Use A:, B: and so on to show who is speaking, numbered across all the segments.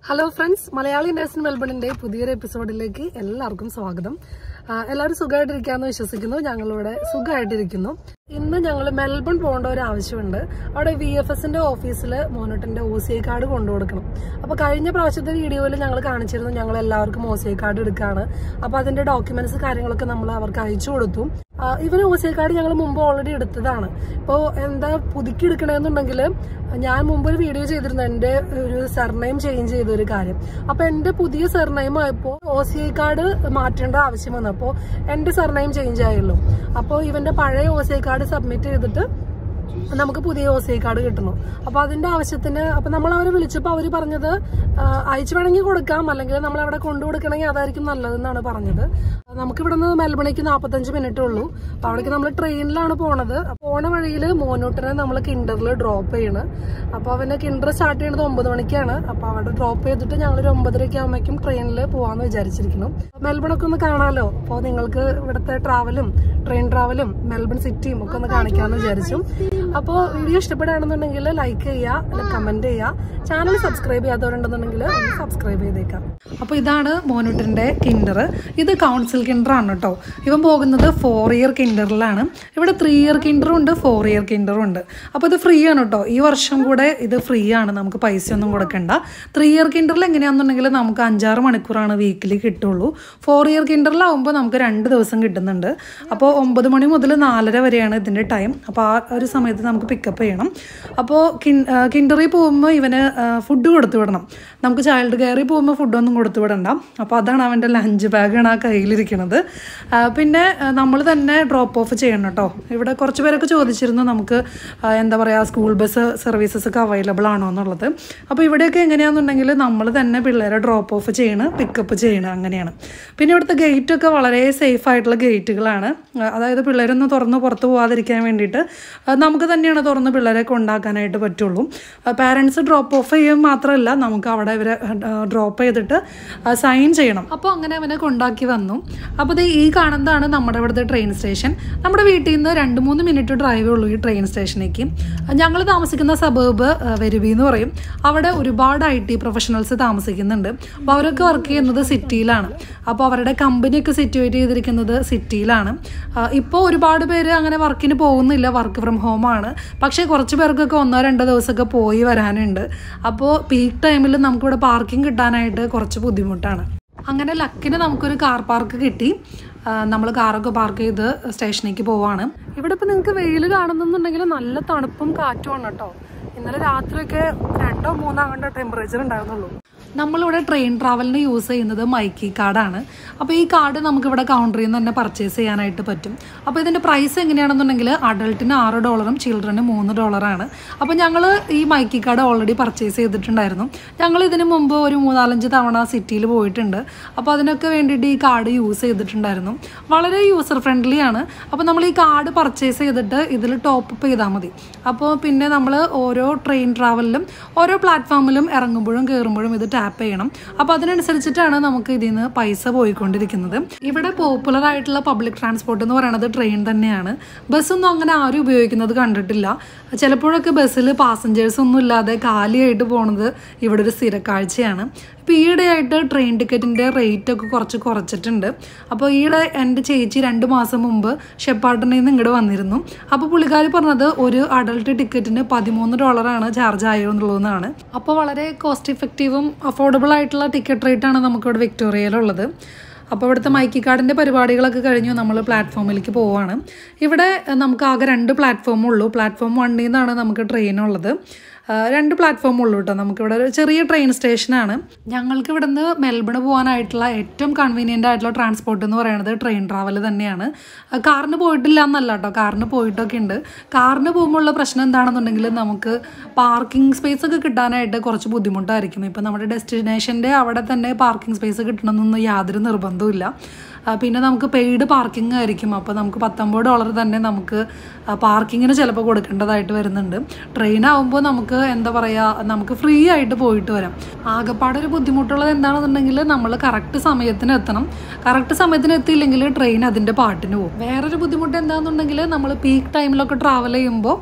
A: Hello friends Malayali നേഴ്സിൻ മെൽബണിന്റെ പുതിയൊരു എപ്പിസോഡിലേക്ക് എല്ലാവർക്കും സ്വാഗതം ആ, എല്ലാവരും സുഖമായിട്ടിരിക്കാന്ന് വിശ്വസിക്കുന്നു ഞങ്ങളിവിടെ സുഖമായിട്ടിരിക്കുന്നു ഇന്ന് ഞങ്ങൾ മെൽബൺ പോകേണ്ട ഒരു ആവശ്യമുണ്ട് അവിടെ വി എഫ് എസിന്റെ ഓഫീസിൽ മോനോട്ടിന്റെ ഒ സി ഐ കാർഡ് കൊണ്ടു കൊടുക്കണം അപ്പൊ കഴിഞ്ഞ പ്രാവശ്യത്തെ വീഡിയോയിൽ ഞങ്ങൾ കാണിച്ചിരുന്നു ഞങ്ങൾ എല്ലാവർക്കും ഒ സി ഐ കാർഡ് എടുക്കാണ് അപ്പൊ അതിന്റെ ഡോക്യുമെന്റ്സ് കാര്യങ്ങളൊക്കെ നമ്മൾ അവർക്ക് അയച്ചു കൊടുത്തു ആ, ഇവന് ഒ സി ഐ കാർഡ് ഞങ്ങൾ മുമ്പ് ഓൾറെഡി എടുത്തതാണ് ഇപ്പോൾ എന്താ പുതുക്കി എടുക്കണമെന്നുണ്ടെങ്കിൽ ഞാൻ മുമ്പ് ഒരു വീഡിയോ ചെയ്തിരുന്നു എന്റെ ഒരു സർനെയിം ചേഞ്ച് ചെയ്ത ഒരു കാര്യം അപ്പൊ എന്റെ പുതിയ സർനെയിം ആയപ്പോ ഒ സി ഐ കാർഡ് മാറ്റേണ്ട ആവശ്യം വന്നപ്പോ എന്റെ സർനെയിം ചേഞ്ച് ആയുള്ളൂ അപ്പോൾ ഇവന്റെ പഴയ O C I card submit ചെയ്തിട്ട് നമുക്ക് പുതിയ ഒ സി ഐ കാർഡ് കിട്ടുന്നു അപ്പൊ അതിന്റെ ആവശ്യത്തിന് അപ്പൊ നമ്മൾ അവരെ വിളിച്ചപ്പോൾ അവര് പറഞ്ഞത് ആ, അയച്ചു വേണമെങ്കിൽ കൊടുക്കാം അല്ലെങ്കിൽ നമ്മൾ അവിടെ കൊണ്ടു കൊടുക്കണമെങ്കിൽ അതായിരിക്കും നല്ലതെന്നാണ് പറഞ്ഞത് നമുക്ക് ഇവിടെ നിന്ന് മെൽബണിക്ക് നാൽപ്പത്തഞ്ച് മിനിറ്റ് ഉള്ളൂ അപ്പൊ അവിടേക്ക് നമ്മൾ ട്രെയിനിലാണ് പോണത് പോണ വഴിയിൽ മോനോട്ടിനെ നമ്മൾ കിൻഡറിൽ ഡ്രോപ്പ് ചെയ്യണ് അപ്പൊ അവന് കിൻഡർ സ്റ്റാർട്ട് ചെയ്യണത് ഒമ്പത് മണിക്കാണ് അപ്പൊ അവിടെ ഡ്രോപ്പ് ചെയ്തിട്ട് ഞങ്ങൾ ഒരു ഒമ്പതരയ്ക്ക് ആകുമ്പോഴേക്കും ട്രെയിനിൽ പോവാന്ന് വിചാരിച്ചിരിക്കുന്നു മെൽബണൊക്കെ ഒന്ന് കാണാലോ അപ്പോൾ നിങ്ങൾക്ക് ഇവിടുത്തെ ട്രാവലും ട്രെയിൻ ട്രാവലും മെൽബൺ സിറ്റിയും ഒക്കെ ഒന്ന് കാണിക്കാമെന്ന് വിചാരിച്ചു അപ്പോൾ വീഡിയോ ഇഷ്ടപ്പെടുകയാണെന്നുണ്ടെങ്കിൽ ലൈക്ക് ചെയ്യുക കമന്റ് ചെയ്യുക ചാനൽ സബ്സ്ക്രൈബ് ചെയ്യാത്തവരുണ്ടെന്നുണ്ടെങ്കിൽ ഒന്ന് സബ്സ്ക്രൈബ് ചെയ്തേക്കാം അപ്പോൾ ഇതാണ് മോനൂട്ടിന്റെ കിൻഡർ ഇത് കൗൺസിൽ കിൻഡർ ആണ് കേട്ടോ ഇവൻ പോകുന്നത് ഫോർ ഇയർ കിൻഡറിലാണ് ഇവിടെ ത്രീ ഇയർ കിൻഡറും ഉണ്ട് ഫോർ ഇയർ കിൻഡറും ഉണ്ട് അപ്പോൾ ഇത് ഫ്രീ ആണ് കേട്ടോ ഈ വർഷം കൂടെ ഇത് ഫ്രീ ആണ് നമുക്ക് പൈസ ഒന്നും കൊടുക്കണ്ട ത്രീ ഇയർ കിൻഡറിൽ എങ്ങനെയാണെന്നുണ്ടെങ്കിൽ നമുക്ക് അഞ്ചാറ് മണിക്കൂറാണ് വീക്കിലി കിട്ടുള്ളൂ ഫോർ ഇയർ കിൻഡറിലാവുമ്പോൾ നമുക്ക് രണ്ട് ദിവസം കിട്ടുന്നുണ്ട് അപ്പോൾ ഒമ്പത് മണി മുതൽ നാലര വരെയാണ് ഇതിൻ്റെ ടൈം അപ്പോൾ ആ ഒരു സമയത്ത് നമുക്ക് പിക്കപ്പ് ചെയ്യണം അപ്പോൾ കിൻ കിൻഡറിൽ പോകുമ്പോൾ ഇവന് ഫുഡ് കൊടുത്തു വിടണം നമുക്ക് ചൈൽഡ് കെയറിൽ പോകുമ്പോൾ ഫുഡൊന്നും കൊടുത്തു വിടണ്ട അപ്പോൾ അതാണ് അവൻ്റെ ലഞ്ച് ബാഗാണ് ആ കയ്യിലിരിക്കുന്നത് ആ, പിന്നെ നമ്മൾ തന്നെ ഡ്രോപ്പ് ഓഫ് ചെയ്യണം കേട്ടോ ഇവിടെ കുറച്ച് പേരൊക്കെ ചോദിച്ചിരുന്നു നമുക്ക് ആ, എന്താ പറയുക സ്കൂൾ ബസ് സർവീസസ് ഒക്കെ അവൈലബിൾ ആണോ എന്നുള്ളത് അപ്പോൾ ഇവിടെയൊക്കെ എങ്ങനെയാണെന്നുണ്ടെങ്കിൽ നമ്മൾ തന്നെ പിള്ളേരെ ഡ്രോപ്പ് ഓഫ് ചെയ്യണം പിക്കപ്പ് ചെയ്യണം അങ്ങനെയാണ് പിന്നെ ഇവിടുത്തെ ഗേറ്റ് ഒക്കെ വളരെ സേഫ് ആയിട്ടുള്ള ഗേറ്റുകളാണ് ആ, അതായത് പിള്ളേരൊന്ന് തുറന്ന് പുറത്ത് പോകാതിരിക്കാൻ വേണ്ടിയിട്ട് ആ, നമുക്ക് തന്നെയാണ് തുറന്ന് പിള്ളേരെ കൊണ്ടാക്കാനായിട്ട് പറ്റുള്ളൂ പാരൻസ് ഡ്രോപ്പ് ഓഫ് ചെയ്യും മാത്രമല്ല നമുക്ക് അവിടെ ഇവരെ ഡ്രോപ്പ് ചെയ്തിട്ട് സൈൻ ചെയ്യണം അപ്പോൾ അങ്ങനെ അവനെ കൊണ്ടാക്കി വന്നു അപ്പോൾ ദേ ഈ കാണുന്നതാണ് നമ്മുടെ ഇവിടുത്തെ ട്രെയിൻ സ്റ്റേഷൻ നമ്മുടെ വീട്ടിൽ നിന്ന് രണ്ട് മൂന്ന് മിനിറ്റ് ഡ്രൈവേ ഉള്ളൂ ഈ ട്രെയിൻ സ്റ്റേഷനിലേക്ക് ഞങ്ങൾ താമസിക്കുന്ന സബേബ് വെരുവി എന്ന് പറയും അവിടെ ഒരുപാട് ഐ ടി പ്രൊഫഷണൽസ് താമസിക്കുന്നുണ്ട് അപ്പോൾ അവരൊക്കെ വർക്ക് ചെയ്യുന്നത് സിറ്റിയിലാണ് അപ്പോൾ അവരുടെ കമ്പനിയൊക്കെ സിറ്റുവേറ്റ് ചെയ്തിരിക്കുന്നത് സിറ്റിയിലാണ് ഇപ്പോൾ ഒരുപാട് പേര് അങ്ങനെ വർക്കിന് പോകുന്നില്ല വർക്ക് ഫ്രം ഹോം ആണ് പക്ഷേ കുറച്ച് പേർക്കൊക്കെ ഒന്നോ രണ്ടോ ദിവസമൊക്കെ പോയി വരാനുണ്ട് അപ്പോൾ പീക്ക് ടൈമിൽ നമുക്കിവിടെ പാർക്കിംഗ് കിട്ടാനായിട്ട് കുറച്ച് ബുദ്ധിമുട്ടാണ് അങ്ങനെ ലക്കിന് നമുക്കൊരു കാർ പാർക്ക് കിട്ടി നമ്മൾ കാറൊക്കെ പാർക്ക് ചെയ്ത് സ്റ്റേഷനിലേക്ക് പോവാണ് ഇവിടെ ഇപ്പം നിങ്ങൾക്ക് വെയിൽ കാണുന്നുണ്ടെങ്കിൽ നല്ല തണുപ്പും കാറ്റുമാണ് കേട്ടോ ഇന്നലെ രാത്രിയൊക്കെ രണ്ടോ മൂന്നോ അങ്ങോട്ട് ടെമ്പറേച്ചർ ഉണ്ടായിരുന്നുള്ളൂ നമ്മളിവിടെ ട്രെയിൻ ട്രാവലിന് യൂസ് ചെയ്യുന്നത് മൈക്കി കാർഡാണ് അപ്പോൾ ഈ കാർഡ് നമുക്കിവിടെ കൗണ്ടറിൽ നിന്ന് തന്നെ പർച്ചേസ് ചെയ്യാനായിട്ട് പറ്റും അപ്പോൾ ഇതിൻ്റെ പ്രൈസ് എങ്ങനെയാണെന്നുണ്ടെങ്കിൽ അഡൾട്ടിന് ആറ് ഡോളറും ചിൽഡ്രന് മൂന്ന് ഡോളറാണ് അപ്പോൾ ഞങ്ങൾ ഈ മൈക്കി കാർഡ് ഓൾറെഡി പർച്ചേസ് ചെയ്തിട്ടുണ്ടായിരുന്നു ഞങ്ങൾ ഇതിന് മുമ്പ് ഒരു മൂന്നാലഞ്ച് തവണ സിറ്റിയിൽ പോയിട്ടുണ്ട് അപ്പോൾ അതിനൊക്കെ വേണ്ടിയിട്ട് ഈ കാർഡ് യൂസ് ചെയ്തിട്ടുണ്ടായിരുന്നു വളരെ യൂസർ ഫ്രണ്ട്ലി ആണ് അപ്പോൾ നമ്മൾ ഈ കാർഡ് പർച്ചേസ് ചെയ്തിട്ട് ഇതിൽ ടോപ്പ് അപ്പ് ചെയ്താൽ മതി അപ്പോൾ പിന്നെ നമ്മൾ ഓരോ ട്രെയിൻ ട്രാവലിലും ഓരോ പ്ലാറ്റ്ഫോമിലും ഇറങ്ങുമ്പോഴും കയറുമ്പോഴും ഇത് ടാപ്പ് ചെയ്യണം അപ്പോൾ അതിനനുസരിച്ചിട്ടാണ് നമുക്ക് ഇതിൽ നിന്ന് പൈസ പോയിക്കൊണ്ടിരിക്കുന്നത് ഇവിടെ പോപ്പുലർ ആയിട്ടുള്ള പബ്ലിക് ട്രാൻസ്പോർട്ട് എന്ന് പറയുന്നത് ട്രെയിൻ തന്നെയാണ് ബസ്സൊന്നും അങ്ങനെ ആരും ഉപയോഗിക്കുന്നത് കണ്ടിട്ടില്ല ചിലപ്പോഴൊക്കെ ബസ്സിൽ പാസഞ്ചേഴ്സ് ഒന്നും ഇല്ലാതെ കാലിയായിട്ട് പോണത് ഇവിടെ ഒരു സ്ഥിരക്കാഴ്ചയാണ് ഇപ്പോൾ ഈയിടെയായിട്ട് ട്രെയിൻ ടിക്കറ്റിൻ്റെ റേറ്റ് ഒക്കെ കുറച്ച് കുറച്ചിട്ടുണ്ട് അപ്പോൾ ഈയിടെ എൻ്റെ ചേച്ചി രണ്ട് മാസം മുമ്പ് ഷെപ്പാട്ടിൽ നിന്ന് ഇങ്ങോട്ട് വന്നിരുന്നു അപ്പോൾ പുള്ളിക്കാരി പറഞ്ഞത് ഒരു അഡൾട്ട് ടിക്കറ്റിന് പതിമൂന്ന് ഡോളറാണ് ചാർജ് ആയെന്നുള്ളതെന്നാണ് അപ്പോൾ വളരെ കോസ്റ്റ് ഇഫക്റ്റീവും അഫോർഡബിൾ ആയിട്ടുള്ള ടിക്കറ്റ് റേറ്റാണ് നമുക്കിവിടെ വിക്ടോറിയയിലുള്ളത് അപ്പോൾ ഇവിടുത്തെ മൈക്കി കാർഡിൻ്റെ പരിപാടികളൊക്കെ കഴിഞ്ഞു നമ്മൾ പ്ലാറ്റ്ഫോമിലേക്ക് പോവാണ് ഇവിടെ അഹ്, നമുക്ക് ആകെ രണ്ട് പ്ലാറ്റ്ഫോം ഉള്ളൂ പ്ലാറ്റ്ഫോം വണ്ണിൽ നിന്നാണ് നമുക്ക് ട്രെയിൻ ഉള്ളത് ആ, രണ്ട് പ്ലാറ്റ്ഫോം ഉള്ളൂ കേട്ടോ നമുക്കിവിടെ ഒരു ചെറിയ ട്രെയിൻ സ്റ്റേഷനാണ് ഞങ്ങൾക്ക് ഇവിടുന്ന് മെൽബൺ പോകാനായിട്ടുള്ള ഏറ്റവും കൺവീനിയൻ്റ് ആയിട്ടുള്ള ട്രാൻസ്പോർട്ട് എന്ന് പറയുന്നത് ട്രെയിൻ ട്രാവൽ തന്നെയാണ് ആ, കാറിന് പോയിട്ടില്ല എന്നല്ല കേട്ടോ കാറിന് പോയിട്ടൊക്കെ ഉണ്ട് കാറിന് പോകുമ്പോൾ ഉള്ള പ്രശ്നം എന്താണെന്നുണ്ടെങ്കിൽ നമുക്ക് പാർക്കിംഗ് സ്പേസ് ഒക്കെ കിട്ടാനായിട്ട് കുറച്ച് ബുദ്ധിമുട്ടായിരിക്കും ഇപ്പം നമ്മുടെ ഡെസ്റ്റിനേഷൻ്റെ അവിടെ തന്നെ പാർക്കിംഗ് സ്പേസ് കിട്ടണമെന്നൊന്നും യാതൊരു നിർബന്ധവുമില്ല ആ, പിന്നെ നമുക്ക് പെയ്ഡ് പാർക്കിംഗ് ആയിരിക്കും അപ്പോൾ നമുക്ക് പത്തൊമ്പത് ഡോളർ തന്നെ നമുക്ക് പാർക്കിങ്ങിന് ചിലപ്പോൾ കൊടുക്കേണ്ടതായിട്ട് വരുന്നുണ്ട് ട്രെയിൻ ആകുമ്പോൾ നമുക്ക് എന്താ പറയുക നമുക്ക് ഫ്രീ ആയിട്ട് പോയിട്ട് വരാം ആകെപ്പാടെ ഒരു ബുദ്ധിമുട്ടുള്ളത് എന്താണെന്നുണ്ടെങ്കിൽ നമ്മൾ കറക്റ്റ് സമയത്തിന് എത്തണം കറക്റ്റ് സമയത്തിന് എത്തിയില്ലെങ്കിൽ ട്രെയിൻ അതിൻ്റെ പാട്ടിന് പോകും വേറൊരു ബുദ്ധിമുട്ട് എന്താണെന്നുണ്ടെങ്കിൽ നമ്മൾ പീക്ക് ടൈമിലൊക്കെ ട്രാവൽ ചെയ്യുമ്പോൾ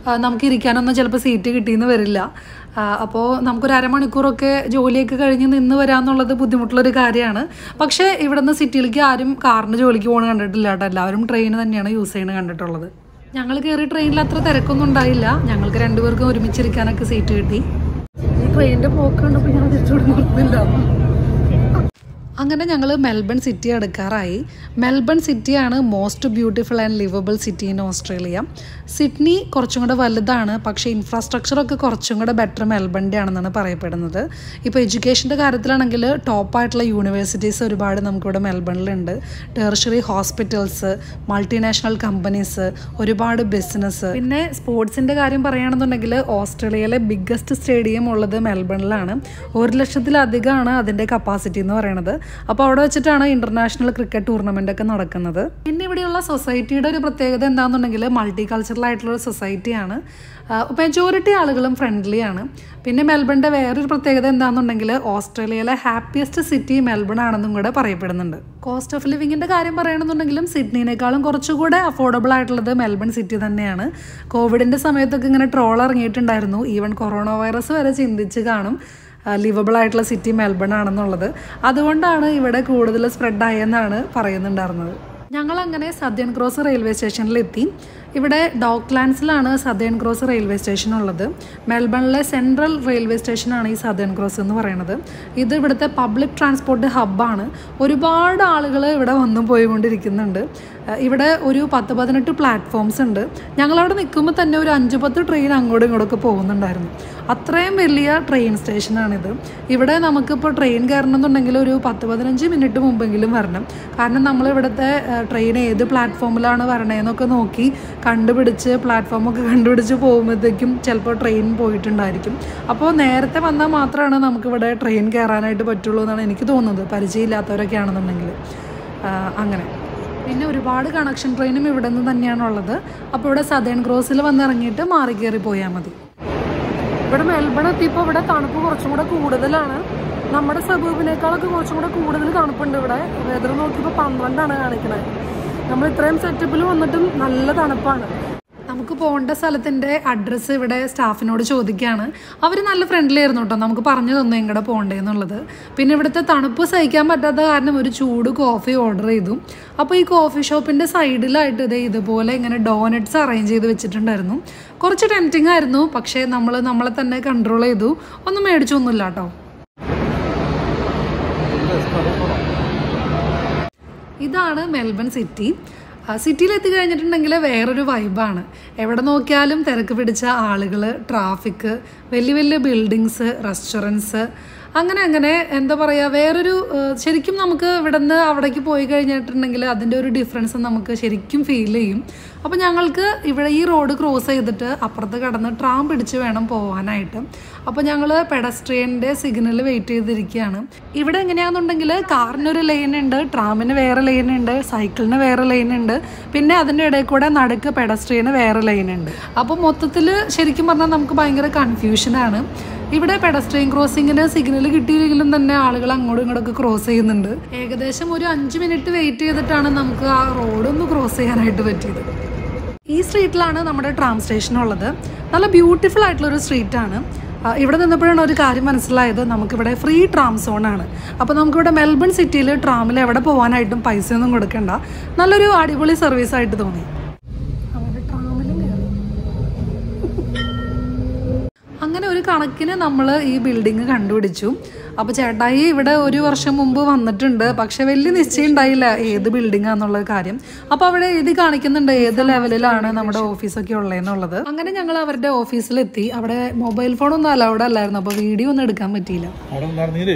A: ആ, നമുക്ക് ഇരിക്കാനൊന്നും ചിലപ്പോൾ സീറ്റ് കിട്ടിയെന്ന് വരില്ല അപ്പോൾ നമുക്കൊരു അരമണിക്കൂറൊക്കെ ജോലിയൊക്കെ കഴിഞ്ഞ് നിന്ന് വരാമെന്നുള്ളത് ബുദ്ധിമുട്ടുള്ളൊരു കാര്യമാണ് പക്ഷേ ഇവിടെ നിന്ന് സിറ്റിയിലേക്ക് ആരും കാറിന് ജോലിക്ക് പോകുന്നത് കണ്ടിട്ടില്ല കേട്ടോ എല്ലാവരും ട്രെയിൻ തന്നെയാണ് യൂസ് ചെയ്യുന്നത് കണ്ടിട്ടുള്ളത് ഞങ്ങൾ കയറി ട്രെയിനിൽ അത്ര തിരക്കൊന്നും ഉണ്ടായില്ല ഞങ്ങൾക്ക് രണ്ടുപേർക്കും ഒരുമിച്ചിരിക്കാനൊക്കെ സീറ്റ് കിട്ടി ഈ ട്രെയിനിൻ്റെ പോക്ക് കണ്ടപ്പോൾ ഞാൻ തിരിച്ചോട് നിർത്തില്ല അങ്ങനെ ഞങ്ങൾ മെൽബൺ സിറ്റി അടുക്കാറായി മെൽബൺ സിറ്റിയാണ് most beautiful and livable city in Australia Sydney കുറച്ചും കൂടെ വലുതാണ് പക്ഷേ ഇൻഫ്രാസ്ട്രക്ചറൊക്കെ കുറച്ചും കൂടെ ബെറ്റർ മെൽബണിൻ്റെ ആണെന്നാണ് പറയപ്പെടുന്നത് ഇപ്പോൾ എഡ്യൂക്കേഷൻ്റെ കാര്യത്തിലാണെങ്കിൽ ടോപ്പായിട്ടുള്ള യൂണിവേഴ്സിറ്റീസ് ഒരുപാട് നമുക്കിവിടെ മെൽബണിലുണ്ട് ടെർഷറി ഹോസ്പിറ്റൽസ് മൾട്ടിനാഷണൽ കമ്പനീസ് ഒരുപാട് ബിസിനസ് പിന്നെ സ്പോർട്സിൻ്റെ കാര്യം പറയുകയാണെന്നുണ്ടെങ്കിൽ ഓസ്ട്രേലിയയിലെ ബിഗ്ഗസ്റ്റ് സ്റ്റേഡിയം ഉള്ളത് മെൽബണിലാണ് ഒരു ലക്ഷത്തിലധികമാണ് അതിൻ്റെ കപ്പാസിറ്റി എന്ന് പറയുന്നത് അപ്പോൾ അവിടെ വെച്ചിട്ടാണ് ഇന്റർനാഷണൽ ക്രിക്കറ്റ് ടൂർണമെൻ്റ് ഒക്കെ നടക്കുന്നത് പിന്നെ ഇവിടെയുള്ള സൊസൈറ്റിയുടെ ഒരു പ്രത്യേകത എന്താണെന്നുണ്ടെങ്കിൽ മൾട്ടി കൾച്ചറൽ ആയിട്ടുള്ള ഒരു സൊസൈറ്റിയാണ് മെജോറിറ്റി ആളുകളും ഫ്രണ്ട്ലി ആണ് പിന്നെ മെൽബണിൻ്റെ വേറൊരു പ്രത്യേകത എന്താണെന്നുണ്ടെങ്കിൽ ഓസ്ട്രേലിയയിലെ ഹാപ്പിയസ്റ്റ് സിറ്റി മെൽബൺ ആണെന്നും കൂടെ പറയപ്പെടുന്നുണ്ട് കോസ്റ്റ് ഓഫ് ലിവിങ്ങിൻ്റെ കാര്യം പറയുകയാണെന്നുണ്ടെങ്കിലും സിഡ്നിനേക്കാളും കുറച്ചുകൂടെ അഫോർഡബിൾ ആയിട്ടുള്ളത് മെൽബൺ സിറ്റി തന്നെയാണ് കോവിഡിൻ്റെ സമയത്തൊക്കെ ഇങ്ങനെ ട്രോൾ ഇറങ്ങിയിട്ടുണ്ടായിരുന്നു ഈവൻ കൊറോണ വൈറസ് വരെ ചിന്തിച്ച് കാണും ലിവബിൾ ആയിട്ടുള്ള സിറ്റി മെൽബൺ ആണെന്നുള്ളത് അതുകൊണ്ടാണ് ഇവിടെ കൂടുതൽ സ്പ്രെഡ് ആയെന്നാണ് പറയുന്നുണ്ടായിരുന്നത് ഞങ്ങൾ അങ്ങനെ സദേൺ ക്രോസ് റെയിൽവേ സ്റ്റേഷനിലെത്തി ഇവിടെ ഡോക്ലാൻഡ്സിലാണ് സദേൺ ക്രോസ് റെയിൽവേ സ്റ്റേഷൻ ഉള്ളത് മെൽബണിലെ സെൻട്രൽ റെയിൽവേ സ്റ്റേഷനാണ് ഈ സദേൺ ക്രോസ് എന്ന് പറയുന്നത് ഇത് ഇവിടുത്തെ പബ്ലിക് ട്രാൻസ്പോർട്ട് ഹബ്ബാണ് ഒരുപാട് ആളുകൾ ഇവിടെ വന്നും പോയിക്കൊണ്ടിരിക്കുന്നുണ്ട് അഹ് ഇവിടെ ഒരു പത്ത് പതിനെട്ട് പ്ലാറ്റ്ഫോംസ് ഉണ്ട് ഞങ്ങളവിടെ നിൽക്കുമ്പോൾ തന്നെ ഒരു അഞ്ച് പത്ത് ട്രെയിൻ അങ്ങോട്ടും ഇങ്ങോട്ടൊക്കെ പോകുന്നുണ്ടായിരുന്നു അത്രയും വലിയ ട്രെയിൻ സ്റ്റേഷനാണിത് ഇവിടെ നമുക്കിപ്പോൾ ട്രെയിൻ കയറണം എന്നുണ്ടെങ്കിൽ ഒരു പത്ത് പതിനഞ്ച് മിനിറ്റ് മുമ്പെങ്കിലും വരണം കാരണം നമ്മൾ ഇവിടുത്തെ ട്രെയിൻ ഏത് പ്ലാറ്റ്ഫോമിലാണ് വരണേന്നൊക്കെ നോക്കി കണ്ടുപിടിച്ച് പ്ലാറ്റ്ഫോമൊക്കെ കണ്ടുപിടിച്ച് പോകുമ്പോഴത്തേക്കും ചിലപ്പോൾ ട്രെയിൻ പോയിട്ടുണ്ടായിരിക്കും അപ്പോൾ നേരത്തെ വന്നാൽ മാത്രമാണ് നമുക്കിവിടെ ട്രെയിൻ കയറാനായിട്ട് പറ്റുള്ളൂ എന്നാണ് എനിക്ക് തോന്നുന്നത് പരിചയമില്ലാത്തവരൊക്കെ ആണെന്നുണ്ടെങ്കിൽ ആ, അങ്ങനെ പിന്നെ ഒരുപാട് കണക്ഷൻ ട്രെയിനും ഇവിടെ നിന്ന് തന്നെയാണുള്ളത് അപ്പോൾ ഇവിടെ സദേൺ ക്രോസിൽ വന്ന് ഇറങ്ങിയിട്ട് മാറി കയറി പോയാൽ മതി ഇവിടെ മെൽബൺ എത്തിയപ്പോൾ ഇവിടെ തണുപ്പ് കുറച്ചും കൂടെ കൂടുതലാണ് നമ്മുടെ സബൂബിനേക്കാളൊക്കെ കുറച്ചും കൂടെ കൂടുതൽ തണുപ്പുണ്ട് ഇവിടെ വെതർ നോക്കിയപ്പോൾ പന്ത്രണ്ടാണ് കാണിക്കണത് നമ്മൾ ഇത്രയും സെറ്റപ്പിൽ വന്നിട്ടും നല്ല തണുപ്പാണ് നമുക്ക് പോകേണ്ട സ്ഥലത്തിൻ്റെ അഡ്രസ്സ് ഇവിടെ സ്റ്റാഫിനോട് ചോദിക്കുകയാണ് അവർ നല്ല ഫ്രണ്ട്ലി ആയിരുന്നു കേട്ടോ നമുക്ക് പറഞ്ഞു തന്നു എങ്ങടെ പോകണ്ടേന്നുള്ളത് പിന്നെ ഇവിടുത്തെ തണുപ്പ് സഹിക്കാൻ പറ്റാത്ത കാരണം ഒരു ചൂട് കോഫി ഓർഡർ ചെയ്തു അപ്പോൾ ഈ കോഫി ഷോപ്പിൻ്റെ സൈഡിലായിട്ട് ഇതേ ഇതുപോലെ ഇങ്ങനെ ഡോനറ്റ്സ് അറേഞ്ച് ചെയ്ത് വെച്ചിട്ടുണ്ടായിരുന്നു കുറച്ച് ടെംറ്റിംഗ് ആയിരുന്നു പക്ഷേ നമ്മൾ നമ്മളെ തന്നെ കൺട്രോൾ ചെയ്തു ഒന്നും മേടിച്ചൊന്നുമില്ല കേട്ടോ ഇതാണ് മെൽബൺ സിറ്റി സിറ്റിയിൽ എത്തിക്കഴിഞ്ഞിട്ടുണ്ടെങ്കിൽ വേറൊരു വൈബാണ് എവിടെ നോക്കിയാലും തിരക്ക് പിടിച്ച ആളുകൾ ട്രാഫിക് വലിയ വലിയ ബിൽഡിങ്സ് റെസ്റ്റോറൻറ്റ്സ് അങ്ങനെ അങ്ങനെ എന്താ പറയുക വേറൊരു ഏഹ്, ശരിക്കും നമുക്ക് ഇവിടെ നിന്ന് അവിടേക്ക് പോയി കഴിഞ്ഞിട്ടുണ്ടെങ്കിൽ അതിൻ്റെ ഒരു ഡിഫറൻസ് നമുക്ക് ശരിക്കും ഫീൽ ചെയ്യും അപ്പോൾ ഞങ്ങൾക്ക് ഇവിടെ ഈ റോഡ് ക്രോസ് ചെയ്തിട്ട് അപ്പുറത്ത് കടന്ന് ട്രാം പിടിച്ച് വേണം പോകാനായിട്ട് അപ്പോൾ ഞങ്ങൾ പെഡസ്ട്രിയൻ്റെ സിഗ്നൽ വെയിറ്റ് ചെയ്തിരിക്കുകയാണ് ഇവിടെ എങ്ങനെയാണെന്നുണ്ടെങ്കിൽ കാറിനൊരു ലൈൻ ഉണ്ട് ട്രാമിന് വേറെ ലൈൻ ഉണ്ട് സൈക്കിളിന് വേറെ ലൈൻ ഉണ്ട് പിന്നെ അതിൻ്റെ ഇടയിൽ കൂടെ നടുക്ക് പെഡസ്ട്രിയന് വേറെ ലൈൻ ഉണ്ട് അപ്പോൾ മൊത്തത്തിൽ ശരിക്കും പറഞ്ഞാൽ നമുക്ക് ഭയങ്കര കൺഫ്യൂഷനാണ് ഇവിടെ പെഡസ്ട്രിയൻ ക്രോസിങ്ങിന് സിഗ്നൽ കിട്ടിയില്ലെങ്കിലും തന്നെ ആളുകൾ അങ്ങോട്ടും ഇങ്ങോട്ടൊക്കെ ക്രോസ് ചെയ്യുന്നുണ്ട് ഏകദേശം ഒരു അഞ്ച് മിനിറ്റ് വെയിറ്റ് ചെയ്തിട്ടാണ് നമുക്ക് ആ റോഡൊന്ന് ക്രോസ് ചെയ്യാനായിട്ട് പറ്റിയത് ഈ സ്ട്രീറ്റിലാണ് നമ്മുടെ ട്രാം സ്റ്റേഷൻ ഉള്ളത് നല്ല ബ്യൂട്ടിഫുൾ ആയിട്ടുള്ള ഒരു സ്ട്രീറ്റാണ് ആ, ഇവിടെ നിന്നപ്പോഴാണ് ഒരു കാര്യം മനസ്സിലായത് നമുക്കിവിടെ ഫ്രീ ട്രാം സോണാണ് അപ്പോൾ നമുക്കിവിടെ മെൽബൺ സിറ്റിയിൽ ട്രാമിൽ എവിടെ പോകാനായിട്ടും പൈസയൊന്നും കൊടുക്കണ്ട നല്ലൊരു അടിപൊളി സർവീസ് ആയിട്ട് തോന്നി അങ്ങനെ ട്രാമിലും കയറി അങ്ങനെ ഒരു കണക്കിന് നമ്മൾ ഈ ബിൽഡിങ് കണ്ടുപിടിച്ചു അപ്പോൾ ചേട്ടായി ഇവിടെ ഒരു വർഷം മുമ്പ് വന്നിട്ടുണ്ട് പക്ഷെ വലിയ നിശ്ചയം ഉണ്ടായില്ല ഏത് ബിൽഡിംഗ് ആണെന്നുള്ള കാര്യം അപ്പോൾ അവിടെ എഴുതി കാണിക്കുന്നുണ്ട് ഏത് ലെവലിലാണ് നമ്മുടെ ഓഫീസൊക്കെ ഉള്ളതെന്നുള്ളത് അങ്ങനെ ഞങ്ങൾ അവരുടെ ഓഫീസിലെത്തി അവിടെ മൊബൈൽ ഫോണൊന്നും അലൗഡ് അല്ലായിരുന്നു അപ്പോൾ വീഡിയോ ഒന്നും എടുക്കാൻ പറ്റിയില്ല
B: അവിടെ ഉണ്ടായിരുന്നീലേ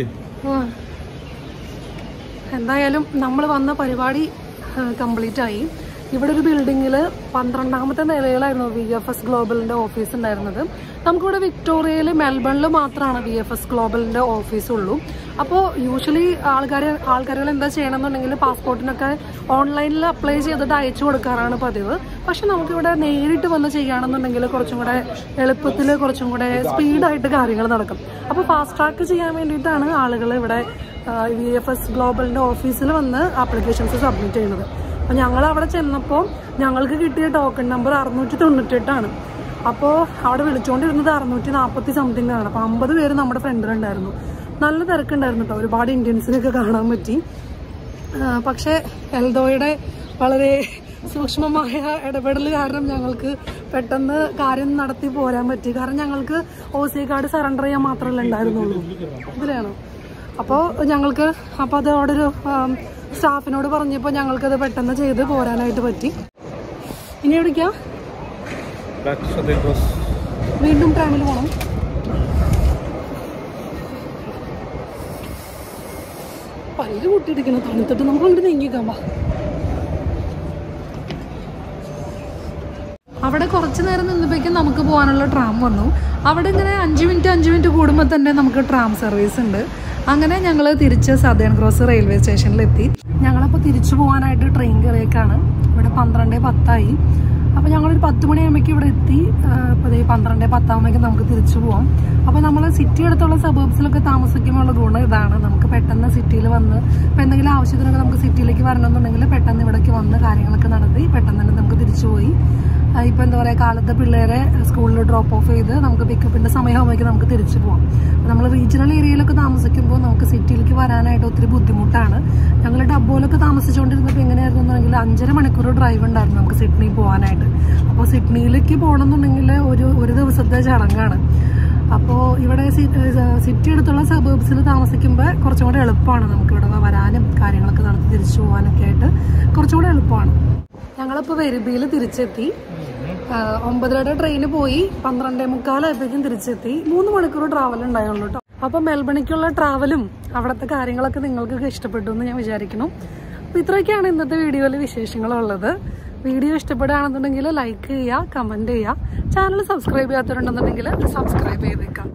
A: എന്തായാലും നമ്മൾ വന്ന പരിപാടി കംപ്ലീറ്റ് ആയി ഇവിടെ ഒരു ബിൽഡിങ്ങിൽ പന്ത്രണ്ടാമത്തെ നിലയിലായിരുന്നു വി എഫ് എസ് ഗ്ലോബലിന്റെ ഓഫീസ് ഉണ്ടായിരുന്നത് നമുക്കിവിടെ വിക്ടോറിയയിൽ മെൽബണിൽ മാത്രമാണ് വി എഫ് എസ് ഗ്ലോബലിന്റെ ഓഫീസ് ഉള്ളൂ അപ്പോൾ യൂഷ്വലി ആൾക്കാർ ആൾക്കാരുകൾ എന്താ ചെയ്യണമെന്നുണ്ടെങ്കിൽ പാസ്പോർട്ടിനൊക്കെ ഓൺലൈനിൽ അപ്ലൈ ചെയ്തിട്ട് അയച്ചു കൊടുക്കാറാണ് പതിവ് പക്ഷെ നമുക്കിവിടെ നേരിട്ട് വന്ന് ചെയ്യുകയാണെന്നുണ്ടെങ്കിൽ കുറച്ചും കൂടെ എളുപ്പത്തിൽ കുറച്ചും കൂടെ സ്പീഡായിട്ട് കാര്യങ്ങൾ നടക്കും അപ്പോൾ ഫാസ്റ്റ് ട്രാക്ക് ചെയ്യാൻ വേണ്ടിയിട്ടാണ് ആളുകൾ ഇവിടെ വി എഫ് എസ് ഗ്ലോബലിന്റെ ഓഫീസിൽ വന്ന് ആപ്ലിക്കേഷൻസ് സബ്മിറ്റ് ചെയ്യുന്നത് അപ്പോൾ ഞങ്ങൾ അവിടെ ചെന്നപ്പോൾ ഞങ്ങൾക്ക് കിട്ടിയ ടോക്കൺ നമ്പർ അറുന്നൂറ്റി തൊണ്ണൂറ്റെട്ടാണ് അപ്പോൾ അവിടെ വിളിച്ചുകൊണ്ടിരുന്നത് അറുന്നൂറ്റി നാൽപ്പത്തി സംതിങ് ആണ് അപ്പോൾ അമ്പത് പേര് നമ്മുടെ ഫ്രണ്ടിലുണ്ടായിരുന്നു നല്ല തിരക്കുണ്ടായിരുന്നു കേട്ടോ ഒരുപാട് ഇന്ത്യൻസിനൊക്കെ കാണാൻ പറ്റി ആ, പക്ഷേ എൽദോയുടെ വളരെ സൂക്ഷ്മമായ ഇടപെടൽ കാരണം ഞങ്ങൾക്ക് പെട്ടെന്ന് കാര്യം നടത്തി പോരാൻ പറ്റി കാരണം ഞങ്ങൾക്ക് ഒ സി കാർഡ് സറണ്ടർ ചെയ്യാൻ മാത്രമല്ല ഉണ്ടായിരുന്നുള്ളൂ ഇതിലാണ് അപ്പോൾ ഞങ്ങൾക്ക് അപ്പോൾ അത് അവിടെ ഒരു ആം, സ്റ്റാഫിനോട് പറഞ്ഞപ്പോൾ ഞങ്ങൾക്കത് പെട്ടെന്ന് ചെയ്ത് പോരാനായിട്ട് പറ്റി ഇനി എവിടേക്കാ
B: Back to Southern Cross.
A: വീണ്ടും ട്രാമിൽ പോകണം പല്ല് കൂട്ടിയിടിക്കണം തണുത്തിട്ട് നമുക്ക് അങ്ങോട്ട് നീങ്ങിക്കാൻ പാ അവിടെ കുറച്ച് നേരം നിന്നപ്പോഴേക്കും നമുക്ക് പോകാനുള്ള ട്രാം വന്നു അവിടെ ഇങ്ങനെ അഞ്ച് മിനിറ്റ് അഞ്ച് മിനിറ്റ് കൂടുമ്പോൾ തന്നെ നമുക്ക് ട്രാം സർവീസ് ഉണ്ട് അങ്ങനെ ഞങ്ങൾ തിരിച്ച് സദേൺ ക്രോസ് റെയിൽവേ സ്റ്റേഷനിലെത്തി ഞങ്ങളപ്പോൾ തിരിച്ചു പോകാനായിട്ട് ട്രെയിൻ കയറിയേക്കാണ് ഇവിടെ പന്ത്രണ്ട് പത്തായി അപ്പോൾ ഞങ്ങളൊരു പത്ത് മണിയാകുമ്പോഴേക്കും ഇവിടെ എത്തി ഇപ്പോൾ ഈ പന്ത്രണ്ട് പത്താകുമ്പോഴേക്കും നമുക്ക് തിരിച്ചു പോകാം അപ്പോൾ നമ്മൾ സിറ്റി അടുത്തുള്ള സബേബ്സിലൊക്കെ താമസിക്കുമ്പോഴുള്ള ഗുണം ഇതാണ് നമുക്ക് പെട്ടെന്ന് സിറ്റിയിൽ വന്ന് ഇപ്പോൾ എന്തെങ്കിലും ആവശ്യത്തിനൊക്കെ നമുക്ക് സിറ്റിയിലേക്ക് വരണമെന്നുണ്ടെങ്കിൽ പെട്ടെന്ന് ഇവിടേക്ക് വന്ന് കാര്യങ്ങളൊക്കെ നടത്തി പെട്ടെന്ന് തന്നെ നമുക്ക് തിരിച്ചു പോയി ഇപ്പൊ എന്താ പറയാ കാലത്ത് പിള്ളേരെ സ്കൂളിൽ ഡ്രോപ്പ് ഓഫ് ചെയ്ത് നമുക്ക് പിക്കപ്പിന്റെ സമയമാകുമ്പോഴേക്കും നമുക്ക് തിരിച്ചു പോകാം നമ്മൾ റീജിയണൽ ഏരിയയിലൊക്കെ താമസിക്കുമ്പോൾ നമുക്ക് സിറ്റിയിലേക്ക് വരാനായിട്ട് ഒത്തിരി ബുദ്ധിമുട്ടാണ് ഞങ്ങൾ ഡബ്ബോയിലൊക്കെ താമസിച്ചുകൊണ്ടിരുന്നപ്പോൾ എങ്ങനെയായിരുന്നുണ്ടെങ്കിൽ അഞ്ചര മണിക്കൂർ ഡ്രൈവ് ഉണ്ടായിരുന്നു നമുക്ക് സിഡ്നി പോകാനായിട്ട് അപ്പോൾ സിഡ്നിയിലേക്ക് പോകണമെന്നുണ്ടെങ്കിൽ ഒരു ഒരു ദിവസത്തെ ചടങ്ങാണ് അപ്പോൾ ഇവിടെ സി- ഏഹ് സിറ്റി അടുത്തുള്ള സബേബ്സിൽ താമസിക്കുമ്പോൾ കുറച്ചും കൂടെ എളുപ്പമാണ് നമുക്ക് ഇവിടെ വരാനും കാര്യങ്ങളൊക്കെ നടത്തി തിരിച്ചു പോകാനൊക്കെ ആയിട്ട് കുറച്ചും കൂടെ എളുപ്പമാണ് ഞങ്ങളിപ്പോൾ വെരുബിയിൽ തിരിച്ചെത്തി ആഹ് ഒമ്പതരയുടെ ട്രെയിന് പോയി പന്ത്രണ്ടേ മുക്കാലായപ്പോഴേക്കും തിരിച്ചെത്തി മൂന്ന് മണിക്കൂർ ട്രാവൽ ഉണ്ടായുള്ളൂ കേട്ടോ അപ്പോൾ മെൽബണിക്കുള്ള ട്രാവലും അവിടുത്തെ കാര്യങ്ങളൊക്കെ നിങ്ങൾക്കൊക്കെ ഇഷ്ടപ്പെട്ടു എന്ന് ഞാൻ വിചാരിക്കുന്നു അപ്പോൾ ഇത്രയൊക്കെയാണ് ഇന്നത്തെ വീഡിയോയിൽ വിശേഷങ്ങളുള്ളത് വീഡിയോ ഇഷ്ടപ്പെടുകയാണെന്നുണ്ടെങ്കിൽ ലൈക്ക് ചെയ്യുക കമൻറ്റ് ചെയ്യുക ചാനൽ സബ്സ്ക്രൈബ് ചെയ്യാത്തവരുണ്ടെന്നുണ്ടെങ്കിൽ സബ്സ്ക്രൈബ് ചെയ്തേക്കാം